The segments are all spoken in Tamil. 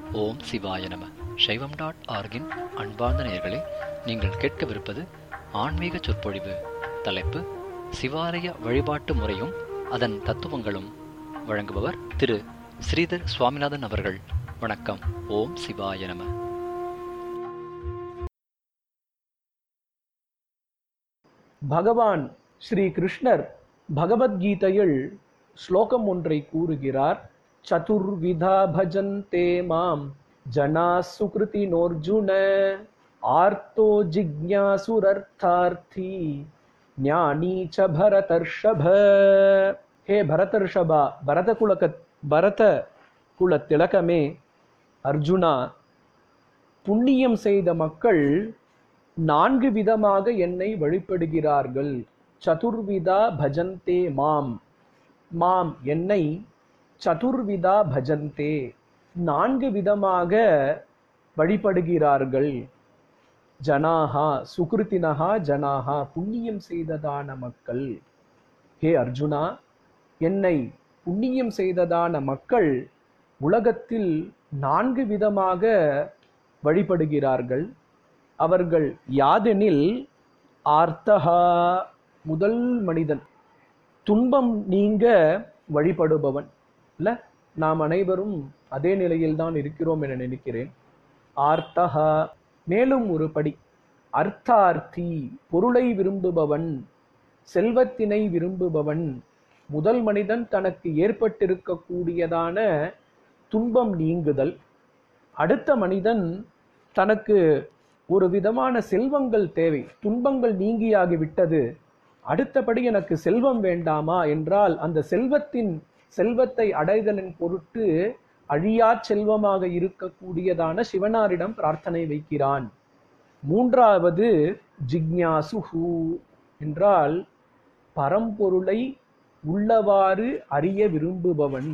ஓம் சிவாய நம சைவம் டாட் ஆர்கின் அன்பார்ந்த நேயர்களே நீங்கள் கேட்கவிருப்பது ஆன்மீக சொற்பொழிவு தலைப்பு சிவாலய வழிபாட்டு முறையும் அதன் தத்துவங்களும் வழங்குபவர் திரு ஸ்ரீதர் சுவாமிநாதன் அவர்கள் வணக்கம் ஓம் சிவாய நம பகவான் ஸ்ரீ கிருஷ்ணர் பகவத்கீதையில் ஸ்லோகம் ஒன்றை கூறுகிறார் சதுர்விதா பஜந்தே மாம் ஜனா சுகிருதி நோர்ஜுன ஆர்த்தோ ஜிக்ஞாசுரர்த்தார்த்தி ஞானி ச பரதர்ஷப ஹே பரதர்ஷபா பரத குலக பரத குல திலகமே அர்ஜுனா புண்ணியம் செய்த மக்கள் நான்கு விதமாக என்னை வழிபடுகிறார்கள் சதுர்விதா பஜந்தே மாம் மாம் என்னை சதுர்விதா பஜந்தே நான்கு விதமாக வழிபடுகிறார்கள் ஜனாஹா சுகிருத்தினஹா ஜனாஹா புண்ணியம் செய்ததான மக்கள் ஹே அர்ஜுனா என்னை புண்ணியம் செய்ததான மக்கள் உலகத்தில் நான்கு விதமாக வழிபடுகிறார்கள் அவர்கள் யாதெனில் ஆர்த்தகா முதல் மனிதன் துன்பம் நீங்க வழிபடுபவன் இல்ல நாம் அனைவரும் அதே நிலையில் தான் இருக்கிறோம் என நினைக்கிறேன் ஆர்த்தகா மேலும் ஒரு படி அர்த்தார்த்தி பொருளை விரும்புபவன் செல்வத்தினை விரும்புபவன் முதல் மனிதன் தனக்கு ஏற்பட்டிருக்கக்கூடியதான துன்பம் நீங்குதல் அடுத்த மனிதன் தனக்கு ஒரு விதமான செல்வங்கள் தேவை துன்பங்கள் நீங்கியாகி விட்டது அடுத்தபடி எனக்கு செல்வம் வேண்டாமா என்றால் அந்த செல்வத்தின் செல்வத்தை அடைதலின் பொருட்டு அழியா செல்வமாக இருக்கக்கூடியதான சிவனாரிடம் பிரார்த்தனை வைக்கிறான் மூன்றாவது ஜிக்ஞாசுஹு என்றால் பரம்பொருளை உள்ளவாறு அறிய விரும்புபவன்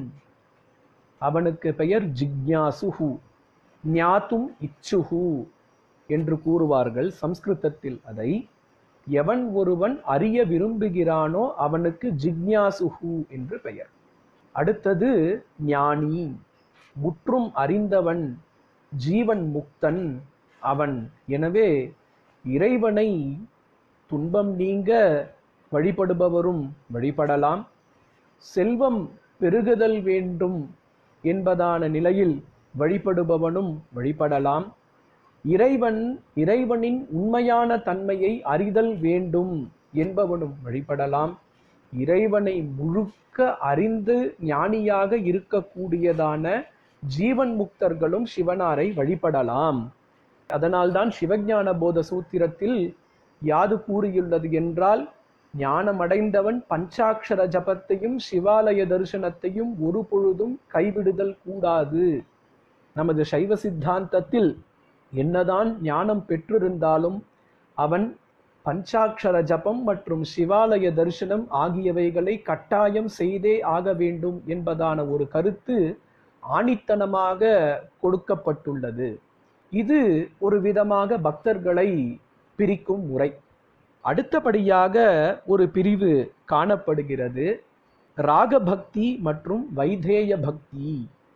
அவனுக்கு பெயர் ஜிக்ஞாசுஹு ஞாத்தும் இச்சுஹு என்று கூறுவார்கள் சம்ஸ்கிருதத்தில் அதை எவன் ஒருவன் அறிய விரும்புகிறானோ அவனுக்கு ஜிக்ஞாசுஹு என்று பெயர் அடுத்தது ஞானி முற்றும் அறிந்தவன் ஜீவன் முக்தன் அவன் எனவே இறைவனை துன்பம் நீங்க வழிபடுபவரும் வழிபடலாம் செல்வம் பெருகுதல் வேண்டும் என்பதான நிலையில் வழிபடுபவனும் வழிபடலாம் இறைவன் இறைவனின் உண்மையான தன்மையை அறிதல் வேண்டும் என்பவனும் வழிபடலாம் இறைவனை முழுக்க அறிந்து ஞானியாக இருக்கக்கூடியதான ஜீவன் முக்தர்களும் சிவனாரை வழிபடலாம் அதனால்தான் சிவஞான போத சூத்திரத்தில் யாது கூறியுள்ளது என்றால் ஞானமடைந்தவன் பஞ்சாட்சர ஜபத்தையும் சிவாலய தரிசனத்தையும் ஒரு பொழுதும் கைவிடுதல் கூடாது நமது சைவ சித்தாந்தத்தில் என்னதான் ஞானம் பெற்றிருந்தாலும் அவன் பஞ்சாட்சர ஜபம் மற்றும் சிவாலய தரிசனம் ஆகியவைகளை கட்டாயம் செய்தே ஆக வேண்டும் என்பதான ஒரு கருத்து ஆணித்தனமாக கொடுக்கப்பட்டுள்ளது இது ஒரு விதமாக பக்தர்களை பிரிக்கும் முறை அடுத்தபடியாக ஒரு பிரிவு காணப்படுகிறது ராகபக்தி மற்றும் வைதேய பக்தி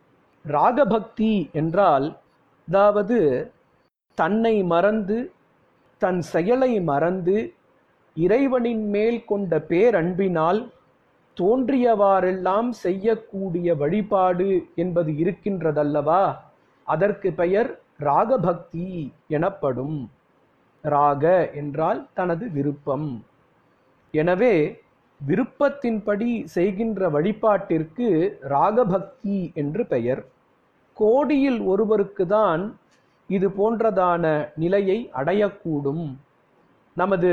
ராகபக்தி என்றால் அதாவது தன்னை மறந்து தன் செயலை மறந்து இறைவனின் மேல் கொண்ட பேரன்பினால் தோன்றியவாறெல்லாம் செய்யக்கூடிய வழிபாடு என்பது இருக்கின்றதல்லவா அதற்கு பெயர் ராகபக்தி எனப்படும் ராக என்றால் தனது விருப்பம் எனவே விருப்பத்தின்படி செய்கின்ற வழிபாட்டிற்கு ராகபக்தி என்று பெயர் கோடியில் ஒருவருக்கு தான் இது போன்றதான நிலையை அடையக்கூடும் நமது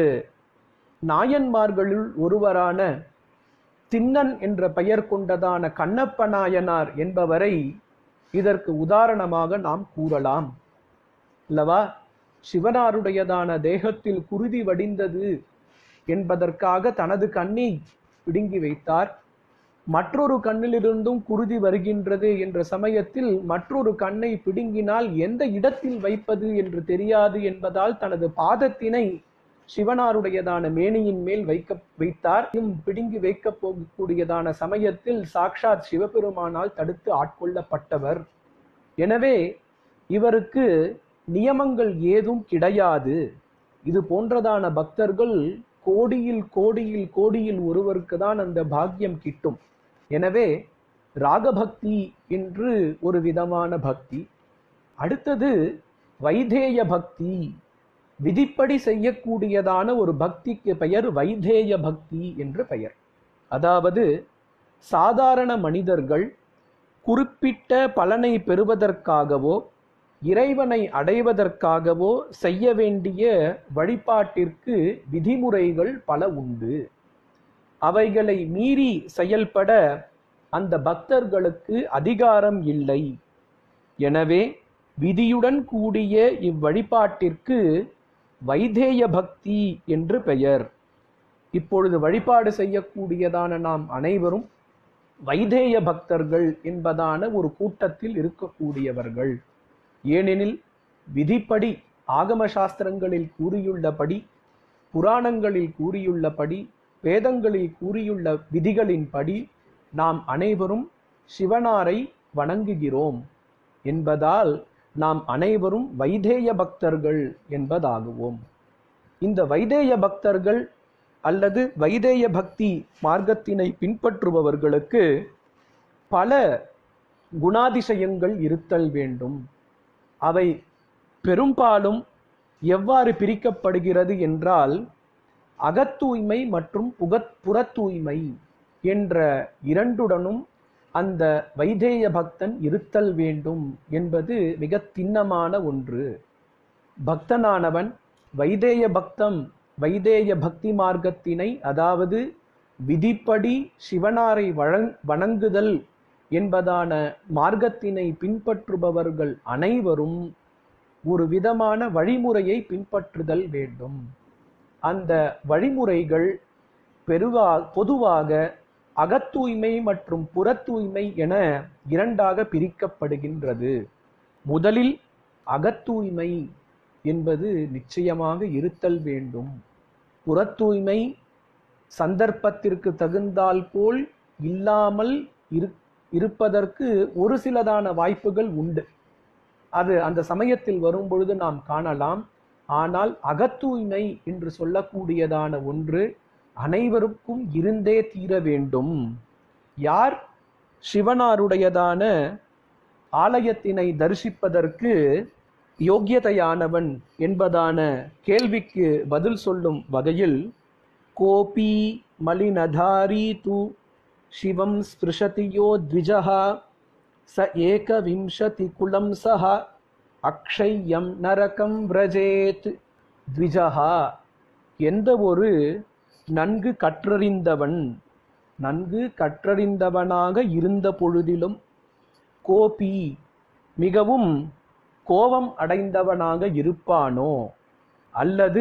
நாயன்மார்களுள் ஒருவரான திண்ணன் என்ற பெயர் கொண்டதான கண்ணப்ப நாயனார் என்பவரை இதற்கு உதாரணமாக நாம் கூறலாம் அல்லவா சிவனாருடையதான தேகத்தில் குருதி வடிந்தது என்பதற்காக தனது கண்ணை பிடுங்கி வைத்தார் மற்றொரு கண்ணிலிருந்தும் குருதி வருகின்றது என்ற சமயத்தில் மற்றொரு கண்ணை பிடுங்கினால் எந்த இடத்தில் வைப்பது என்று தெரியாது என்பதால் தனது பாதத்தினை சிவனாருடையதான மேனியின் மேல் வைக்க வைத்தார் பிடுங்கி வைக்கப் போகக்கூடியதான சமயத்தில் சாக்ஷாத் சிவபெருமானால் தடுத்து ஆட்கொள்ளப்பட்டவர் எனவே இவருக்கு நியமங்கள் ஏதும் கிடையாது இது போன்றதான பக்தர்கள் கோடியில் கோடியில் கோடியில் ஒருவருக்கு தான் அந்த பாக்கியம் கிட்டும் எனவே ராகபக்தி என்று ஒரு விதமான பக்தி அடுத்தது வைதேய பக்தி விதிப்படி செய்யக்கூடியதான ஒரு பக்திக்கு பெயர் வைதேய பக்தி என்று பெயர் அதாவது சாதாரண மனிதர்கள் குறிப்பிட்ட பலனை பெறுவதற்காகவோ இறைவனை அடைவதற்காகவோ செய்ய வேண்டிய வழிபாட்டிற்கு விதிமுறைகள் பல உண்டு அவைகளை மீறி செயல்பட அந்த பக்தர்களுக்கு அதிகாரம் இல்லை எனவே விதியுடன் கூடிய இவ்வழிபாட்டிற்கு வைதேய பக்தி என்று பெயர் இப்பொழுது வழிபாடு செய்யக்கூடியதான நாம் அனைவரும் வைதேய பக்தர்கள் என்பதான ஒரு கூட்டத்தில் இருக்கக்கூடியவர்கள் ஏனெனில் விதிப்படி ஆகம சாஸ்திரங்களில் கூறியுள்ளபடி புராணங்களில் கூறியுள்ளபடி வேதங்களில் கூறியுள்ள விதிகளின்படி நாம் அனைவரும் சிவனாரை வணங்குகிறோம் என்பதால் நாம் அனைவரும் வைதேய பக்தர்கள் என்பதாகுவோம் இந்த வைதேய பக்தர்கள் அல்லது வைதேய பக்தி மார்க்கத்தினை பின்பற்றுபவர்களுக்கு பல குணாதிசயங்கள் இருத்தல் வேண்டும் அவை பெரும்பாலும் எவ்வாறு பிரிக்கப்படுகிறது என்றால் அகத்தூய்மை மற்றும் புகத் புறத்தூய்மை என்ற இரண்டுடனும் அந்த வைதேய பக்தன் இருத்தல் வேண்டும் என்பது மிக திண்ணமான ஒன்று பக்தனானவன் வைதேய பக்தம் வைதேய பக்தி மார்க்கத்தினை அதாவது விதிப்படி சிவனாரை வழங் வணங்குதல் என்பதான மார்க்கத்தினை பின்பற்றுபவர்கள் அனைவரும் ஒரு விதமான வழிமுறையை பின்பற்றுதல் வேண்டும் அந்த வழிமுறைகள் பெருவா பொதுவாக அகத்தூய்மை மற்றும் புறத்தூய்மை என இரண்டாக பிரிக்கப்படுகின்றது முதலில் அகத்தூய்மை என்பது நிச்சயமாக இருத்தல் வேண்டும் புறத்தூய்மை சந்தர்ப்பத்திற்கு தகுந்தால் போல் இல்லாமல் இரு இருப்பதற்கு ஒரு சிலதான வாய்ப்புகள் உண்டு அது அந்த சமயத்தில் வரும்பொழுது நாம் காணலாம் ஆனால் அகத்தூய்மை என்று சொல்லக்கூடியதான ஒன்று அனைவருக்கும் இருந்தே தீர வேண்டும் யார் சிவனாருடையதான ஆலயத்தினை தரிசிப்பதற்கு யோக்கியதையானவன் என்பதான கேள்விக்கு பதில் சொல்லும் வகையில் கோபி மலினதாரி து சிவம் ஸ்பிருஷதியோ த்விஜா ச ஏகவிம்சதி குலம் சஹ அக்ஷயம் நரகம் விரஜேத் த்விஜா எந்த ஒரு நன்கு கற்றறிந்தவன் நன்கு கற்றறிந்தவனாக இருந்த பொழுதிலும் கோபி மிகவும் கோபம் அடைந்தவனாக இருப்பானோ அல்லது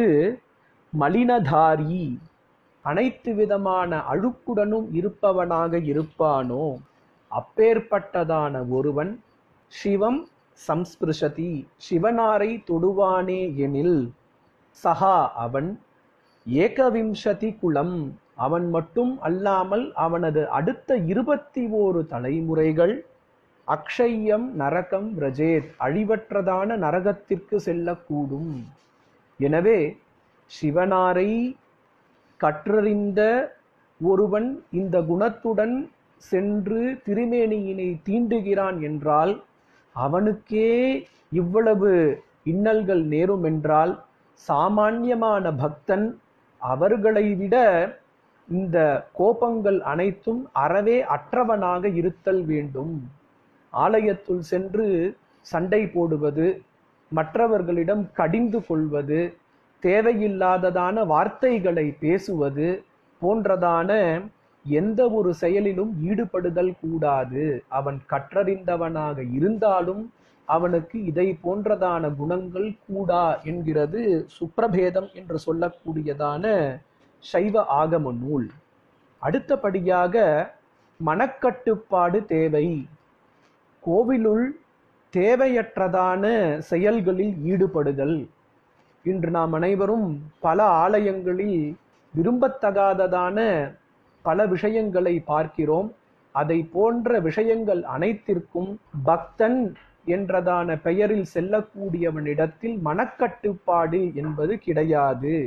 மலினதாரி அனைத்து விதமான அழுக்குடனும் இருப்பவனாக இருப்பானோ அப்பேற்பட்டதான ஒருவன் சிவம் சம்ஸ்பிருஷதி சிவனாரை தொடுவானே எனில் சஹா அவன் ஏகவிம்சதி குலம் அவன் மட்டும் அல்லாமல் அவனது அடுத்த இருபத்தி ஓரு தலைமுறைகள் அக்ஷயம் நரகம் ரஜேத் அழிவற்றதான நரகத்திற்கு செல்லக்கூடும் எனவே சிவனாரை கற்றறிந்த ஒருவன் இந்த குணத்துடன் சென்று திருமேனியினை தீண்டுகிறான் என்றால் அவனுக்கே இவ்வளவு இன்னல்கள் நேரும் என்றால் சாமான்யமான பக்தன் அவர்களை விட இந்த கோபங்கள் அனைத்தும் அறவே அற்றவனாக இருத்தல் வேண்டும் ஆலயத்துள் சென்று சண்டை போடுவது மற்றவர்களிடம் கடிந்து கொள்வது தேவையில்லாததான வார்த்தைகளை பேசுவது போன்றதான எந்த ஒரு செயலிலும் ஈடுபடுதல் கூடாது அவன் கற்றறிந்தவனாக இருந்தாலும் அவனுக்கு இதை போன்றதான குணங்கள் கூடா என்கிறது சுப்ரபேதம் என்று சொல்லக்கூடியதான சைவ ஆகம நூல் அடுத்தபடியாக மனக்கட்டுப்பாடு தேவை கோவிலுள் தேவையற்றதான செயல்களில் ஈடுபடுதல் இன்று நாம் அனைவரும் பல ஆலயங்களில் விரும்பத்தகாததான பல விஷயங்களை பார்க்கிறோம் அதை போன்ற விஷயங்கள் அனைத்திற்கும் பக்தன் என்றதான பெயரில் செல்லக்கூடியவனிடத்தில் மனக்கட்டுப்பாடு என்பது கிடையாது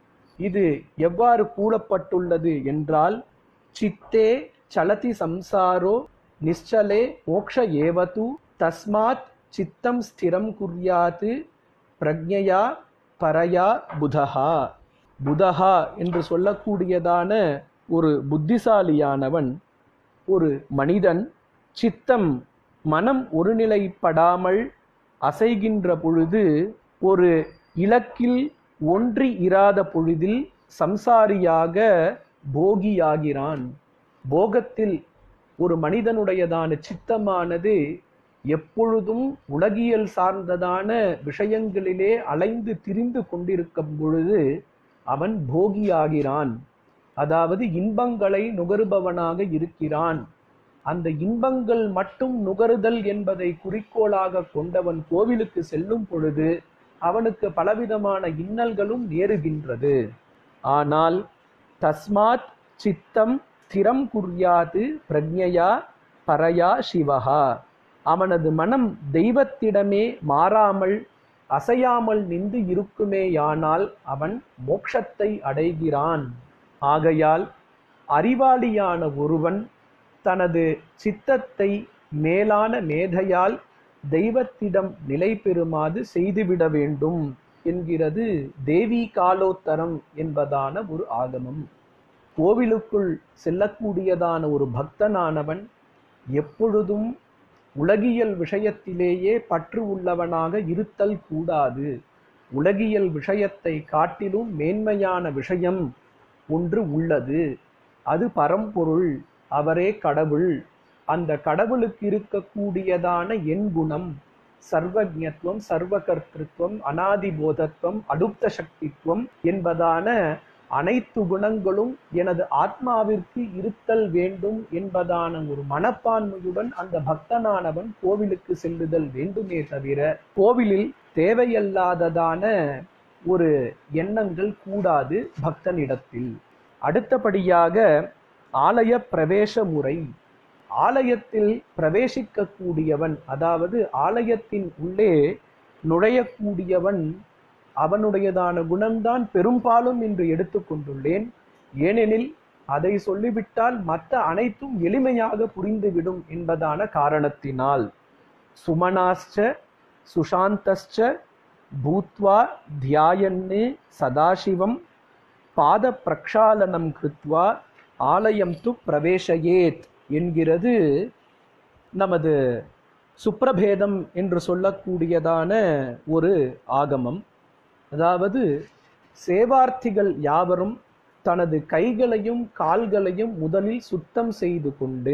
இது எவ்வாறு கூறப்பட்டுள்ளது என்றால் சித்தே சலதி சம்சாரோ நிశ్చலே மோக்ஷ ஏவது தஸ்மாத் சித்தம் ஸ்திரம் குர்யாத்து பிரக்ஞையா பரயா புதஹா புதஹா என்று சொல்லக்கூடியதான ஒரு புத்திசாலியானவன் ஒரு மனிதன் சித்தம் மனம் ஒருநிலைப்படாமல் அசைகின்ற பொழுது ஒரு இலக்கில் ஒன்றி இராத பொழுதில் சம்சாரியாக போகியாகிறான் போகத்தில் ஒரு மனிதனுடையதான சித்தமானது எப்பொழுதும் உலகியல் சார்ந்ததான விஷயங்களிலே அலைந்து திரிந்து கொண்டிருக்கும் பொழுது அவன் போகியாகிறான் அதாவது இன்பங்களை நுகருபவனாக இருக்கிறான் அந்த இன்பங்கள் மட்டும் நுகருதல் என்பதை குறிக்கோளாக கொண்டவன் கோவிலுக்கு செல்லும் பொழுது அவனுக்கு பலவிதமான இன்னல்களும் நேருகின்றது ஆனால் தஸ்மாத் சித்தம் ஸ்திரம் குர்யாது பிரக்ஞையா பரயா சிவஹா அவனது மனம் தெய்வத்திடமே மாறாமல் அசையாமல் நின்று இருக்குமேயானால் அவன் மோட்சத்தை அடைகிறான் ஆகையால் அறிவாளியான ஒருவன் தனது சித்தத்தை மேலான மேதையால் தெய்வத்திடம் நிலை பெறுமாறு செய்துவிட வேண்டும் என்கிறது தேவி காலோத்தரம் என்பதான ஒரு ஆகமம் கோவிலுக்குள் செல்லக்கூடியதான ஒரு பக்தனானவன் எப்பொழுதும் உலகியல் விஷயத்திலேயே பற்று உள்ளவனாக இருத்தல் கூடாது உலகியல் விஷயத்தை காட்டிலும் மேன்மையான விஷயம் ஒன்று உள்ளது அது பரம்பொருள் அவரே கடவுள் அந்த கடவுளுக்கு இருக்கக்கூடியதான என் குணம் சர்வஜத்துவம் சர்வகர்த்திருவம் அனாதிபோதத்துவம் அடுத்த சக்தித்துவம் என்பதான அனைத்து குணங்களும் எனது ஆத்மாவிற்கு இருத்தல் வேண்டும் என்பதான ஒரு மனப்பான்மையுடன் அந்த பக்தனானவன் கோவிலுக்கு செல்லுதல் வேண்டுமே தவிர கோவிலில் தேவையல்லாததான ஒரு எண்ணங்கள் கூடாது பக்தனிடத்தில் அடுத்தபடியாக ஆலய பிரவேச முறை ஆலயத்தில் பிரவேசிக்கக்கூடியவன் அதாவது ஆலயத்தின் உள்ளே நுழையக்கூடியவன் அவனுடையதான குணம்தான் பெரும்பாலும் இன்று எடுத்துக்கொண்டுள்ளேன் ஏனெனில் அதை சொல்லிவிட்டால் மற்ற அனைத்தும் எளிமையாக புரிந்துவிடும் என்பதான காரணத்தினால் சுமனாஸ்ச சுஷாந்தஸ்ச பூத்வா தியாயன்னு சதாசிவம் பாத பிரக்ஷாலனம் கிருத்வா ஆலயம் து பிரவேசயேத் என்கிறது நமது சுப்ரபேதம் என்று சொல்லக்கூடியதான ஒரு ஆகமம் அதாவது சேவார்த்திகள் யாவரும் தனது கைகளையும் கால்களையும் முதலில் சுத்தம் செய்து கொண்டு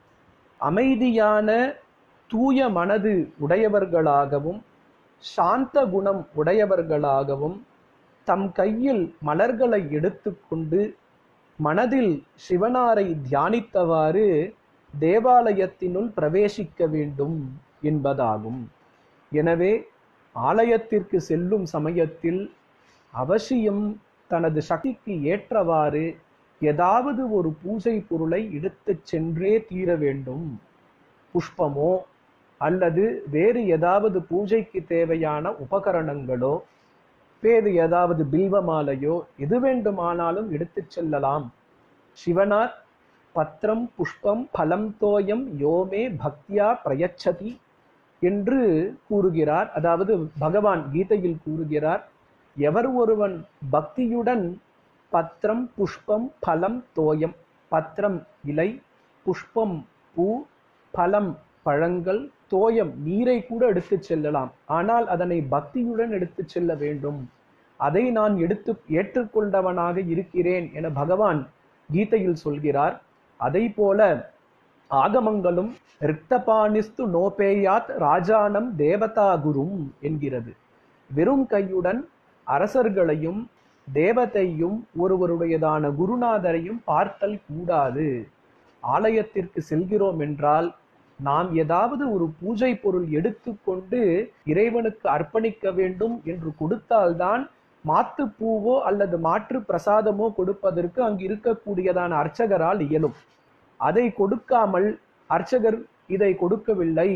அமைதியான தூய மனது உடையவர்களாகவும் சாந்த குணம் உடையவர்களாகவும் தம் கையில் மலர்களை எடுத்துக்கொண்டு மனதில் சிவனாரை தியானித்தவாறு தேவாலயத்தினுள் பிரவேசிக்க வேண்டும் என்பதாகும் எனவே ஆலயத்திற்கு செல்லும் சமயத்தில் அவசியம் தனது சக்திக்கு ஏற்றவாறு ஏதாவது ஒரு பூஜை பொருளை எடுத்துச் சென்றே தீர வேண்டும் புஷ்பமோ அல்லது வேறு ஏதாவது பூஜைக்கு தேவையான உபகரணங்களோ வேறு ஏதாவது பில்வ மாலையோ எது வேண்டுமானாலும் எடுத்துச் செல்லலாம் சிவனார் பத்திரம் புஷ்பம் பலம் தோயம் யோமே பக்தியா பிரயச்சதி என்று கூறுகிறார் அதாவது பகவான் கீதையில் கூறுகிறார் எவர் ஒருவன் பக்தியுடன் பத்திரம் புஷ்பம் பலம் தோயம் பத்திரம் இலை புஷ்பம் பூ பலம் பழங்கள் தோயம் நீரை கூட எடுத்துச் செல்லலாம் ஆனால் அதனை பக்தியுடன் எடுத்துச் செல்ல வேண்டும் அதை நான் எடுத்து ஏற்றுக்கொண்டவனாக இருக்கிறேன் என பகவான் கீதையில் சொல்கிறார் அதை போல ஆகமங்களும் ரிக்தபாணிஸ்து நோபேயாத் ராஜானம் தேவதா குரும் என்கிறது வெறும் கையுடன் அரசர்களையும் தேவதையும் ஒருவருடையதான குருநாதரையும் பார்த்தல் கூடாது ஆலயத்திற்கு செல்கிறோம் என்றால் நாம் ஏதாவது ஒரு பூஜை பொருள் எடுத்துக்கொண்டு இறைவனுக்கு அர்ப்பணிக்க வேண்டும் என்று கொடுத்தால்தான் மாத்து பூவோ அல்லது மாற்று பிரசாதமோ கொடுப்பதற்கு அங்கு இருக்கக்கூடியதான அர்ச்சகரால் இயலும் அதை கொடுக்காமல் அர்ச்சகர் இதை கொடுக்கவில்லை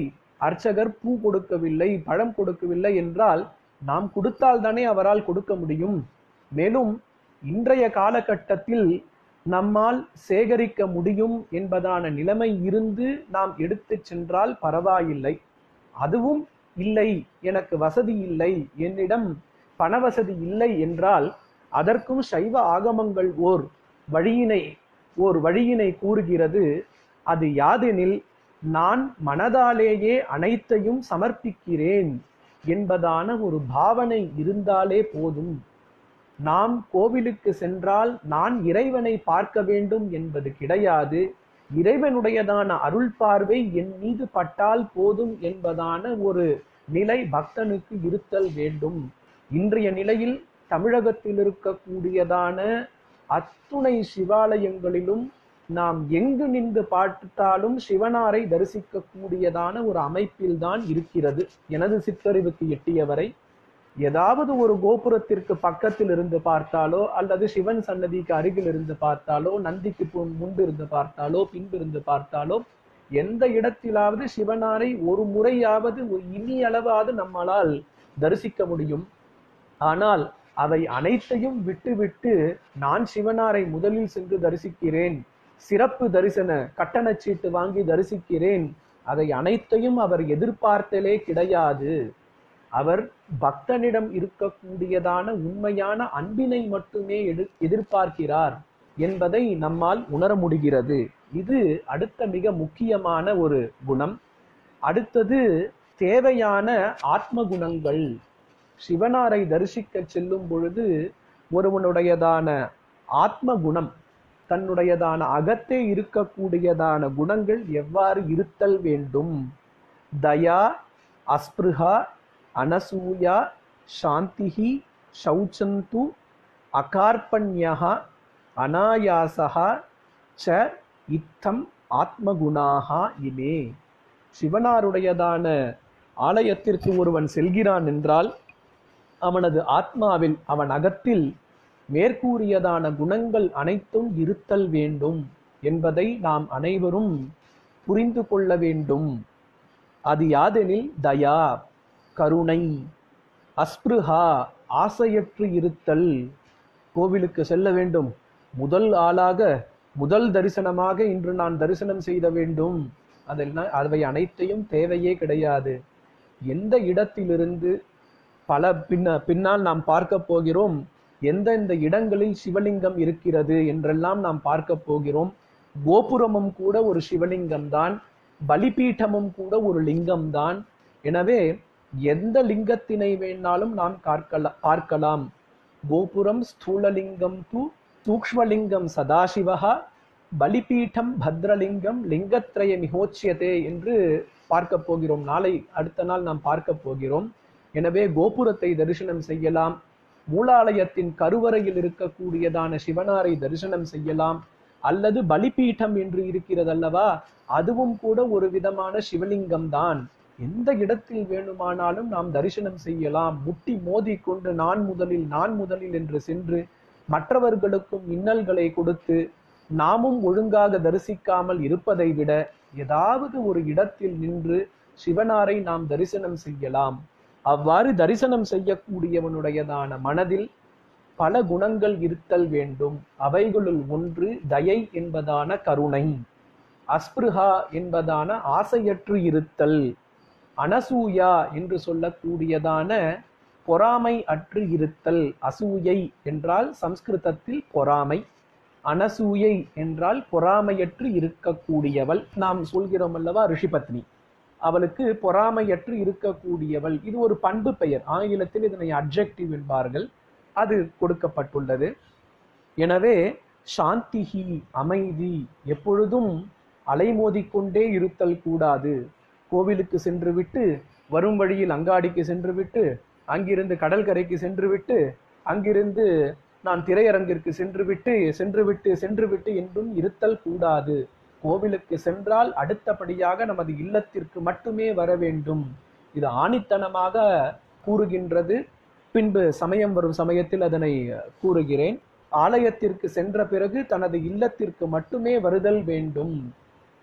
அர்ச்சகர் பூ கொடுக்கவில்லை பழம் கொடுக்கவில்லை என்றால் நாம் கொடுத்தால் தானே அவரால் கொடுக்க முடியும் மேலும் இன்றைய காலகட்டத்தில் நம்மால் சேகரிக்க முடியும் என்பதான நிலைமை இருந்து நாம் எடுத்து சென்றால் பரவாயில்லை அதுவும் இல்லை எனக்கு வசதி இல்லை என்னிடம் பண வசதி இல்லை என்றால் அதற்கும் சைவ ஆகமங்கள் ஓர் வழியினை ஓர் வழியினை கூறுகிறது அது யாதெனில் நான் மனதாலேயே அனைத்தையும் சமர்ப்பிக்கிறேன் என்பதான ஒரு பாவனை இருந்தாலே போதும் நாம் கோவிலுக்கு சென்றால் நான் இறைவனை பார்க்க வேண்டும் என்பது கிடையாது இறைவனுடையதான அருள் பார்வை என் மீது பட்டால் போதும் என்பதான ஒரு நிலை பக்தனுக்கு இருத்தல் வேண்டும் இன்றைய நிலையில் தமிழகத்தில் இருக்கக்கூடியதான அத்துணை சிவாலயங்களிலும் நாம் எங்கு நின்று பார்த்தாலும் சிவனாரை தரிசிக்க கூடியதான ஒரு அமைப்பில் தான் இருக்கிறது எனது சித்தறிவுக்கு எட்டியவரை ஏதாவது ஒரு கோபுரத்திற்கு பக்கத்தில் இருந்து பார்த்தாலோ அல்லது சிவன் சன்னதிக்கு அருகில் இருந்து பார்த்தாலோ நந்திக்கு முன் முன்பு இருந்து பார்த்தாலோ பின்பு இருந்து பார்த்தாலோ எந்த இடத்திலாவது சிவனாரை ஒரு முறையாவது ஒரு இனி அளவாவது நம்மளால் தரிசிக்க முடியும் ஆனால் அவை அனைத்தையும் விட்டுவிட்டு நான் சிவனாரை முதலில் சென்று தரிசிக்கிறேன் சிறப்பு தரிசன கட்டணச் சீட்டு வாங்கி தரிசிக்கிறேன் அதை அனைத்தையும் அவர் எதிர்பார்த்தலே கிடையாது அவர் பக்தனிடம் இருக்கக்கூடியதான உண்மையான அன்பினை மட்டுமே எடு எதிர்பார்க்கிறார் என்பதை நம்மால் உணர முடிகிறது இது அடுத்த மிக முக்கியமான ஒரு குணம் அடுத்தது தேவையான ஆத்ம குணங்கள் சிவனாரை தரிசிக்க செல்லும் பொழுது ஒருவனுடையதான ஆத்ம குணம் தன்னுடையதான அகத்தே இருக்கக்கூடியதான குணங்கள் எவ்வாறு இருத்தல் வேண்டும் தயா அஸ்பிருஹா அனசூயா சாந்திஹி சௌச்சந்து அகார்பண்யா அனாயாசா ச இத்தம் ஆத்மகுணாகா இமே சிவனாருடையதான ஆலயத்திற்கு ஒருவன் செல்கிறான் என்றால் அவனது ஆத்மாவில் அவன் அகத்தில் மேற்கூறியதான குணங்கள் அனைத்தும் இருத்தல் வேண்டும் என்பதை நாம் அனைவரும் புரிந்து கொள்ள வேண்டும் அது யாதெனில் தயா கருணை அஸ்பிருஹா ஆசையற்று இருத்தல் கோவிலுக்கு செல்ல வேண்டும் முதல் ஆளாக முதல் தரிசனமாக இன்று நான் தரிசனம் செய்த வேண்டும் அதெல்லாம் அவை அனைத்தையும் தேவையே கிடையாது எந்த இடத்திலிருந்து பல பின்ன பின்னால் நாம் பார்க்க போகிறோம் எந்தெந்த இடங்களில் சிவலிங்கம் இருக்கிறது என்றெல்லாம் நாம் பார்க்க போகிறோம் கோபுரமும் கூட ஒரு சிவலிங்கம் தான் பலிபீட்டமும் கூட ஒரு லிங்கம் தான் எனவே எந்த லிங்கத்தினை வேணாலும் நாம் பார்க்கலாம் பார்க்கலாம் கோபுரம் ஸ்தூலலிங்கம் து சூக்ஷ்மலிங்கம் சதாசிவகா பலிபீட்டம் பத்ரலிங்கம் லிங்கத்ரய மிகோச்சியதே என்று பார்க்க போகிறோம் நாளை அடுத்த நாள் நாம் பார்க்க போகிறோம் எனவே கோபுரத்தை தரிசனம் செய்யலாம் மூலாலயத்தின் கருவறையில் இருக்கக்கூடியதான சிவனாரை தரிசனம் செய்யலாம் அல்லது பலிபீட்டம் என்று இருக்கிறதல்லவா அதுவும் கூட ஒரு விதமான சிவலிங்கம் தான் எந்த இடத்தில் வேணுமானாலும் நாம் தரிசனம் செய்யலாம் முட்டி மோதி கொண்டு நான் முதலில் நான் முதலில் என்று சென்று மற்றவர்களுக்கும் இன்னல்களை கொடுத்து நாமும் ஒழுங்காக தரிசிக்காமல் இருப்பதை விட ஏதாவது ஒரு இடத்தில் நின்று சிவனாரை நாம் தரிசனம் செய்யலாம் அவ்வாறு தரிசனம் செய்யக்கூடியவனுடையதான மனதில் பல குணங்கள் இருத்தல் வேண்டும் அவைகளுள் ஒன்று தயை என்பதான கருணை அஸ்பிருஹா என்பதான ஆசையற்று இருத்தல் அனசூயா என்று சொல்லக்கூடியதான பொறாமை அற்று இருத்தல் அசூயை என்றால் சம்ஸ்கிருதத்தில் பொறாமை அனசூயை என்றால் பொறாமையற்று இருக்கக்கூடியவள் நாம் சொல்கிறோம் அல்லவா ரிஷிபத்னி அவளுக்கு பொறாமையற்று இருக்கக்கூடியவள் இது ஒரு பண்பு பெயர் ஆங்கிலத்தில் இதனை அப்ஜெக்டிவ் என்பார்கள் அது கொடுக்கப்பட்டுள்ளது எனவே சாந்திஹி அமைதி எப்பொழுதும் அலைமோதிக்கொண்டே இருத்தல் கூடாது கோவிலுக்கு சென்று விட்டு வரும் வழியில் அங்காடிக்கு சென்று விட்டு அங்கிருந்து கடற்கரைக்கு சென்று விட்டு அங்கிருந்து நான் திரையரங்கிற்கு சென்று விட்டு சென்று விட்டு சென்று விட்டு என்றும் இருத்தல் கூடாது கோவிலுக்கு சென்றால் அடுத்தபடியாக நமது இல்லத்திற்கு மட்டுமே வர வேண்டும் இது ஆணித்தனமாக கூறுகின்றது பின்பு சமயம் வரும் சமயத்தில் அதனை கூறுகிறேன் ஆலயத்திற்கு சென்ற பிறகு தனது இல்லத்திற்கு மட்டுமே வருதல் வேண்டும்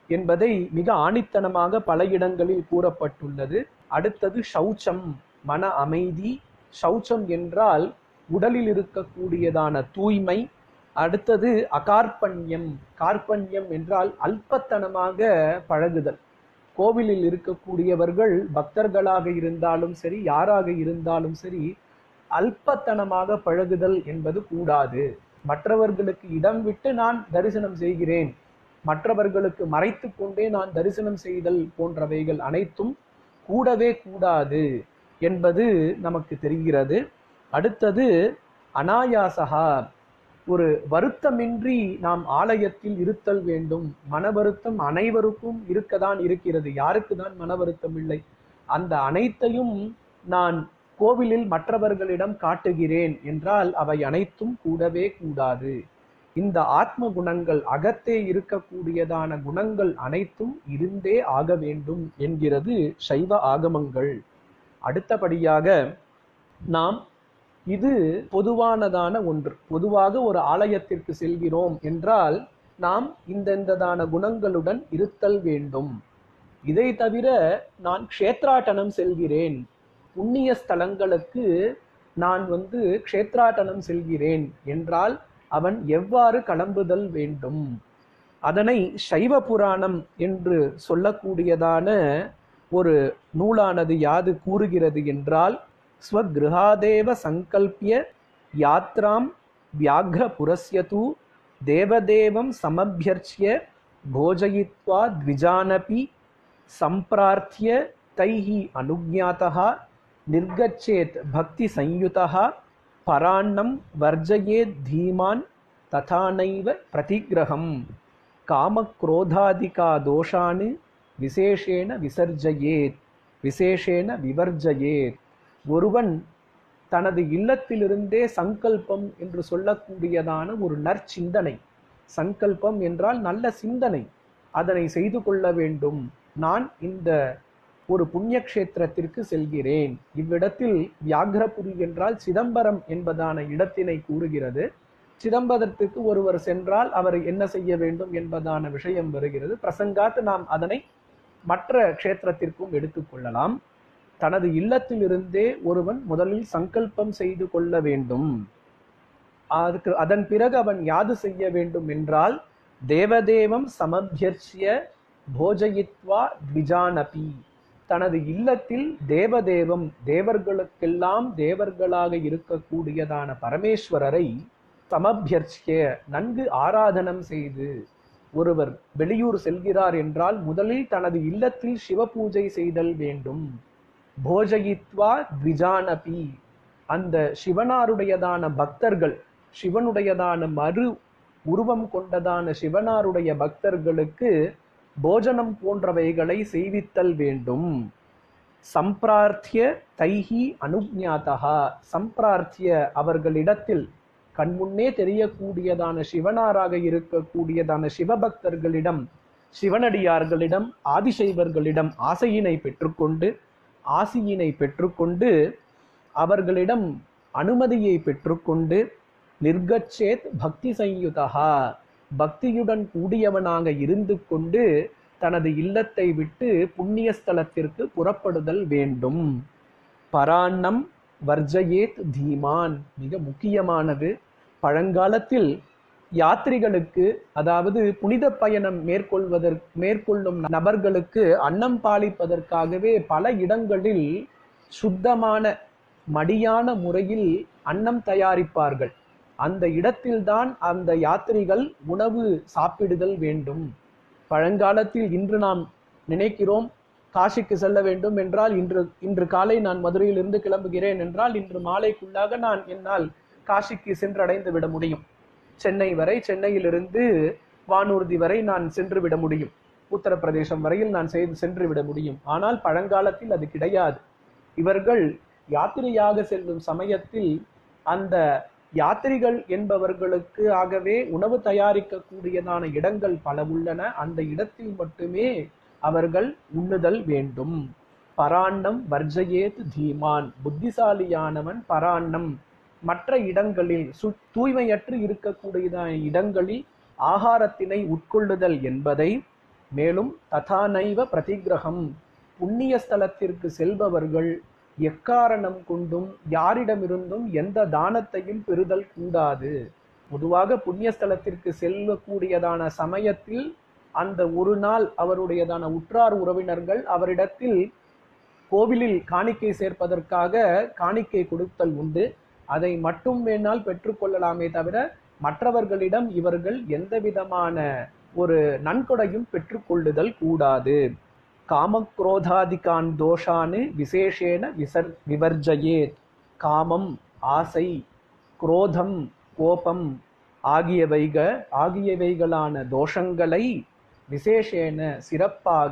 என்பதை மிக ஆணித்தனமாக பல இடங்களில் கூறப்பட்டுள்ளது அடுத்தது சௌச்சம் மன அமைதி சௌச்சம் என்றால் உடலில் இருக்கக்கூடியதான தூய்மை அடுத்தது அகார்பண்யம் கார்பண்யம் என்றால் அல்பத்தனமாக பழகுதல் கோவிலில் இருக்கக்கூடியவர்கள் பக்தர்களாக இருந்தாலும் சரி யாராக இருந்தாலும் சரி அல்பத்தனமாக பழகுதல் என்பது கூடாது மற்றவர்களுக்கு இடம் விட்டு நான் தரிசனம் செய்கிறேன் மற்றவர்களுக்கு மறைத்து கொண்டே நான் தரிசனம் செய்தல் போன்றவைகள் அனைத்தும் கூடவே கூடாது என்பது நமக்கு தெரிகிறது அடுத்தது அனாயாசகா ஒரு வருத்தமின்றி நாம் ஆலயத்தில் இருத்தல் வேண்டும் மன வருத்தம் அனைவருக்கும் இருக்கதான் இருக்கிறது யாருக்கு தான் மன வருத்தம் இல்லை அந்த அனைத்தையும் நான் கோவிலில் மற்றவர்களிடம் காட்டுகிறேன் என்றால் அவை அனைத்தும் கூடவே கூடாது இந்த ஆத்ம குணங்கள் அகத்தே இருக்கக்கூடியதான குணங்கள் அனைத்தும் இருந்தே ஆக வேண்டும் என்கிறது சைவ ஆகமங்கள் அடுத்தபடியாக நாம் இது பொதுவானதான ஒன்று பொதுவாக ஒரு ஆலயத்திற்கு செல்கிறோம் என்றால் நாம் இந்தந்ததான குணங்களுடன் இருத்தல் வேண்டும் இதை தவிர நான் க்ஷேத்ராட்டனம் செல்கிறேன் புண்ணிய ஸ்தலங்களுக்கு நான் வந்து க்ஷேத்ராட்டனம் செல்கிறேன் என்றால் அவன் எவ்வாறு கிளம்புதல் வேண்டும் அதனை சைவ புராணம் என்று சொல்லக்கூடியதான ஒரு நூலானது யாது கூறுகிறது என்றால் ஸ்வகிருஹாதேவ சங்கல்பிய யாத்ராம் வியாக்ர புரஸ்யது தேவதேவம் சமபியர்ச்சிய போஜயித்வா த்விஜானபி சம்பிரார்த்திய தைஹி அனுஜாத்தா நிர்கச்சேத் பக்தி சயுதா பராண்ணம் வர்ஜயேத் தீமான் ததானைவ பிரதிகிரகம் காமக்ரோதாதிகா தோஷான் விசேஷேன விசர்ஜயேத் விசேஷேன விவர்ஜயேத் ஒருவன் தனது இல்லத்திலிருந்தே சங்கல்பம் என்று சொல்லக்கூடியதான ஒரு நற்சிந்தனை சங்கல்பம் என்றால் நல்ல சிந்தனை அதனை செய்து கொள்ள வேண்டும் நான் இந்த ஒரு புண்ணிய கஷேத்திரத்திற்கு செல்கிறேன் இவ்விடத்தில் வியாகரபுரி என்றால் சிதம்பரம் என்பதான இடத்தினை கூறுகிறது சிதம்பரத்துக்கு ஒருவர் சென்றால் அவர் என்ன செய்ய வேண்டும் என்பதான விஷயம் வருகிறது பிரசங்காத்து நாம் அதனை மற்ற க்ஷேத்திரத்திற்கும் எடுத்துக்கொள்ளலாம் தனது இல்லத்திலிருந்தே ஒருவன் முதலில் சங்கல்பம் செய்து கொள்ள வேண்டும் அதுக்கு அதன் பிறகு அவன் யாது செய்ய வேண்டும் என்றால் தேவதேவம் சமபியர்ச்சிய போஜயித்வா த்விஜானபி தனது இல்லத்தில் தேவதேவம் தேவர்களுக்கெல்லாம் தேவர்களாக இருக்கக்கூடியதான பரமேஸ்வரரை சமபியர்ச்சிய நன்கு ஆராதனம் செய்து ஒருவர் வெளியூர் செல்கிறார் என்றால் முதலில் தனது இல்லத்தில் சிவ பூஜை செய்தல் வேண்டும் போஜயித்வா த்விஜானபி அந்த சிவனாருடையதான பக்தர்கள் சிவனுடையதான மறு உருவம் கொண்டதான சிவனாருடைய பக்தர்களுக்கு போஜனம் போன்றவைகளை செய்வித்தல் வேண்டும் சம்பிரார்த்திய தைஹி அனுஜாத்தகா சம்பிரார்த்திய அவர்களிடத்தில் கண்முன்னே தெரியக்கூடியதான சிவனாராக இருக்கக்கூடியதான சிவபக்தர்களிடம் சிவனடியார்களிடம் ஆதிசைவர்களிடம் ஆசையினை பெற்றுக்கொண்டு ஆசியினை பெற்றுக்கொண்டு அவர்களிடம் அனுமதியை பெற்றுக்கொண்டு நிர்கச்சேத் பக்தி சயுதகா பக்தியுடன் கூடியவனாக இருந்து கொண்டு தனது இல்லத்தை விட்டு புண்ணிய ஸ்தலத்திற்கு புறப்படுதல் வேண்டும் பராண்ணம் வர்ஜயேத் தீமான் மிக முக்கியமானது பழங்காலத்தில் யாத்திரிகளுக்கு அதாவது புனித பயணம் மேற்கொள்வதற்கு மேற்கொள்ளும் நபர்களுக்கு அன்னம் பாலிப்பதற்காகவே பல இடங்களில் சுத்தமான மடியான முறையில் அன்னம் தயாரிப்பார்கள் அந்த இடத்தில்தான் அந்த யாத்திரிகள் உணவு சாப்பிடுதல் வேண்டும் பழங்காலத்தில் இன்று நாம் நினைக்கிறோம் காசிக்கு செல்ல வேண்டும் என்றால் இன்று இன்று காலை நான் மதுரையிலிருந்து கிளம்புகிறேன் என்றால் இன்று மாலைக்குள்ளாக நான் என்னால் காசிக்கு சென்றடைந்து விட முடியும் சென்னை வரை சென்னையிலிருந்து வானூர்தி வரை நான் சென்று விட முடியும் உத்தரப்பிரதேசம் வரையில் நான் செய்து சென்று விட முடியும் ஆனால் பழங்காலத்தில் அது கிடையாது இவர்கள் யாத்திரையாக செல்லும் சமயத்தில் அந்த யாத்திரிகள் என்பவர்களுக்கு ஆகவே உணவு தயாரிக்கக்கூடியதான இடங்கள் பல உள்ளன அந்த இடத்தில் மட்டுமே அவர்கள் உண்ணுதல் வேண்டும் பராண்ணம் வர்ஜயேத் தீமான் புத்திசாலியானவன் பராண்ணம் மற்ற இடங்களில் சு தூய்மையற்று இருக்கக்கூடியதான இடங்களில் ஆகாரத்தினை உட்கொள்ளுதல் என்பதை மேலும் ததானைவ பிரதிகிரகம் புண்ணிய ஸ்தலத்திற்கு செல்பவர்கள் எக்காரணம் கொண்டும் யாரிடமிருந்தும் எந்த தானத்தையும் பெறுதல் கூடாது பொதுவாக புண்ணிய ஸ்தலத்திற்கு செல்லக்கூடியதான சமயத்தில் அந்த ஒரு நாள் அவருடையதான உற்றார் உறவினர்கள் அவரிடத்தில் கோவிலில் காணிக்கை சேர்ப்பதற்காக காணிக்கை கொடுத்தல் உண்டு அதை மட்டும் வேணால் பெற்றுக்கொள்ளலாமே தவிர மற்றவர்களிடம் இவர்கள் எந்த விதமான ஒரு நன்கொடையும் பெற்றுக்கொள்ளுதல் கூடாது காமக்ரோதாதிகான் தோஷானு விசேஷேன விசர் விவர்ஜயேத் காமம் ஆசை குரோதம் கோபம் ஆகியவைக ஆகியவைகளான தோஷங்களை விசேஷேன சிறப்பாக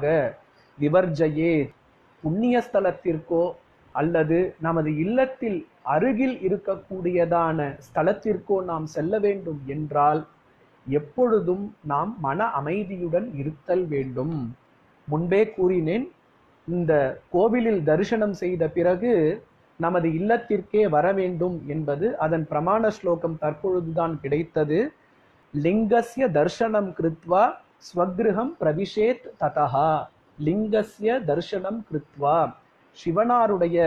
விவர்ஜயேத் புண்ணிய ஸ்தலத்திற்கோ அல்லது நமது இல்லத்தில் அருகில் இருக்கக்கூடியதான ஸ்தலத்திற்கோ நாம் செல்ல வேண்டும் என்றால் எப்பொழுதும் நாம் மன அமைதியுடன் இருத்தல் வேண்டும் முன்பே கூறினேன் இந்த கோவிலில் தரிசனம் செய்த பிறகு நமது இல்லத்திற்கே வர வேண்டும் என்பது அதன் பிரமாண ஸ்லோகம் தற்பொழுதுதான் கிடைத்தது லிங்கஸ்ய தர்சனம் கிருத்வா ஸ்வக்ருஹம் பிரவிஷேத் ததஹா லிங்கஸ்ய தர்சனம் கிருத்வா சிவனாருடைய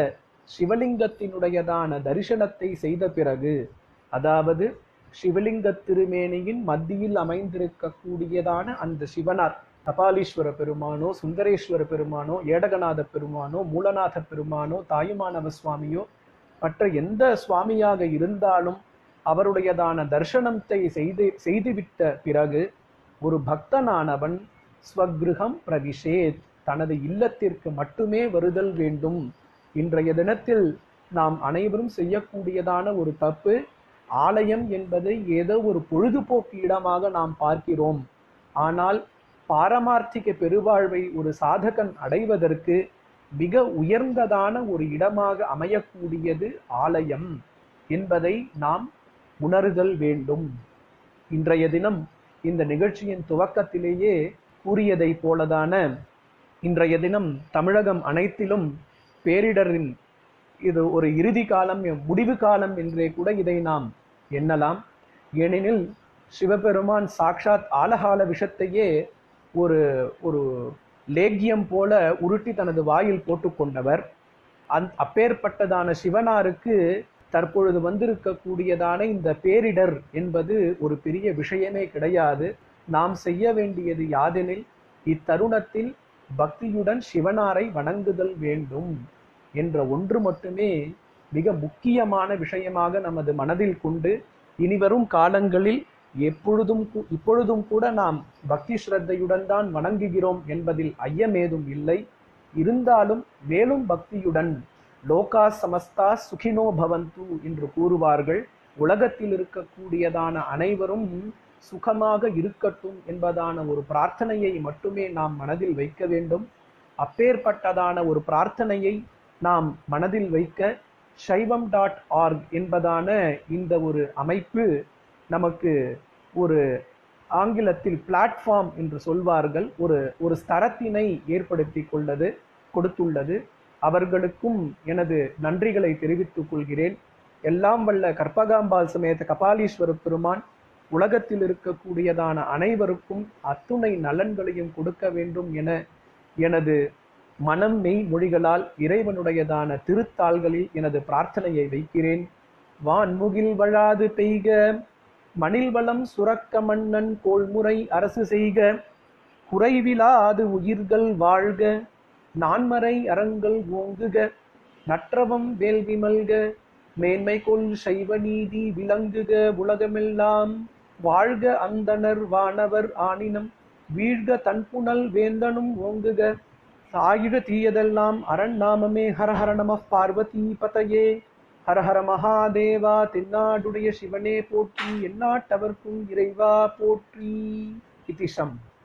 சிவலிங்கத்தினுடையதான தரிசனத்தை செய்த பிறகு அதாவது சிவலிங்க திருமேனியின் மத்தியில் அமைந்திருக்கக்கூடியதான அந்த சிவனார் கபாலீஸ்வர பெருமானோ சுந்தரேஸ்வர பெருமானோ ஏடகநாத பெருமானோ மூலநாத பெருமானோ தாயுமானவ சுவாமியோ மற்ற எந்த சுவாமியாக இருந்தாலும் அவருடையதான தர்சனத்தை செய்து செய்துவிட்ட பிறகு ஒரு பக்தனானவன் ஸ்வக்ருஹம் பிரவிஷேத் தனது இல்லத்திற்கு மட்டுமே வருதல் வேண்டும் இன்றைய தினத்தில் நாம் அனைவரும் செய்யக்கூடியதான ஒரு தப்பு ஆலயம் என்பதை ஏதோ ஒரு பொழுதுபோக்கு இடமாக நாம் பார்க்கிறோம் ஆனால் பாரமார்த்திக பெருவாழ்வை ஒரு சாதகன் அடைவதற்கு மிக உயர்ந்ததான ஒரு இடமாக அமையக்கூடியது ஆலயம் என்பதை நாம் உணர்தல் வேண்டும் இன்றைய தினம் இந்த நிகழ்ச்சியின் துவக்கத்திலேயே கூறியதைப் போலதான இன்றைய தினம் தமிழகம் அனைத்திலும் பேரிடரின் இது ஒரு இறுதி காலம் முடிவு காலம் என்றே கூட இதை நாம் எண்ணலாம் ஏனெனில் சிவபெருமான் சாக்ஷாத் ஆலகால விஷத்தையே ஒரு ஒரு லேக்கியம் போல உருட்டி தனது வாயில் போட்டுக்கொண்டவர் அந் அப்பேற்பட்டதான சிவனாருக்கு தற்பொழுது வந்திருக்கக்கூடியதான இந்த பேரிடர் என்பது ஒரு பெரிய விஷயமே கிடையாது நாம் செய்ய வேண்டியது யாதெனில் இத்தருணத்தில் பக்தியுடன் சிவனாரை வணங்குதல் வேண்டும் என்ற ஒன்று மட்டுமே மிக முக்கியமான விஷயமாக நமது மனதில் கொண்டு இனிவரும் காலங்களில் எப்பொழுதும் கூ- இப்பொழுதும் கூட நாம் பக்தி ஸ்ரத்தையுடன் தான் வணங்குகிறோம் என்பதில் ஐயமேதும் இல்லை இருந்தாலும் மேலும் பக்தியுடன் லோகா சமஸ்தா சுகினோ பவந்து என்று கூறுவார்கள் உலகத்தில் இருக்கக்கூடியதான அனைவரும் சுகமாக இருக்கட்டும் என்பதான ஒரு பிரார்த்தனையை மட்டுமே நாம் மனதில் வைக்க வேண்டும் அப்பேற்பட்டதான ஒரு பிரார்த்தனையை நாம் மனதில் வைக்க சைவம் டாட் ஆர்க் என்பதான இந்த ஒரு அமைப்பு நமக்கு ஒரு ஆங்கிலத்தில் பிளாட்ஃபார்ம் என்று சொல்வார்கள் ஒரு ஒரு ஸ்தரத்தினை ஏற்படுத்தி கொள்ளது கொடுத்துள்ளது அவர்களுக்கும் எனது நன்றிகளை தெரிவித்துக் கொள்கிறேன் எல்லாம் வல்ல கற்பகாம்பாள் சமேத கபாலீஸ்வர பெருமான் உலகத்தில் இருக்கக்கூடியதான அனைவருக்கும் அத்துணை நலன்களையும் கொடுக்க வேண்டும் என எனது மனம் மெய் மொழிகளால் இறைவனுடையதான திருத்தாள்களில் எனது பிரார்த்தனையை வைக்கிறேன் வான்முகில் வழாது பெய்க மணில் வளம் சுரக்க மன்னன் கோள்முறை அரசு செய்க குறைவிலாது உயிர்கள் வாழ்க நான்மறை அறங்கள் ஓங்குக நற்றவம் வேள்வி மல்க மேன்மை கொள் சைவ நீதி விளங்குக உலகமெல்லாம் வாழ்க அந்தணர் வானவர் ஆனினம் வீழ்க தன்புணல் வேந்தனும் ஓங்குக சாயுட தீயதெல்லாம் அரண் நாமமே ஹரஹர நம பார்வதி பதையே ஹரஹர மகாதேவா தென்னாடுடைய சிவனே போற்றி எந்நாட்டவர்க்கும் இறைவா போற்றி இதிஷம்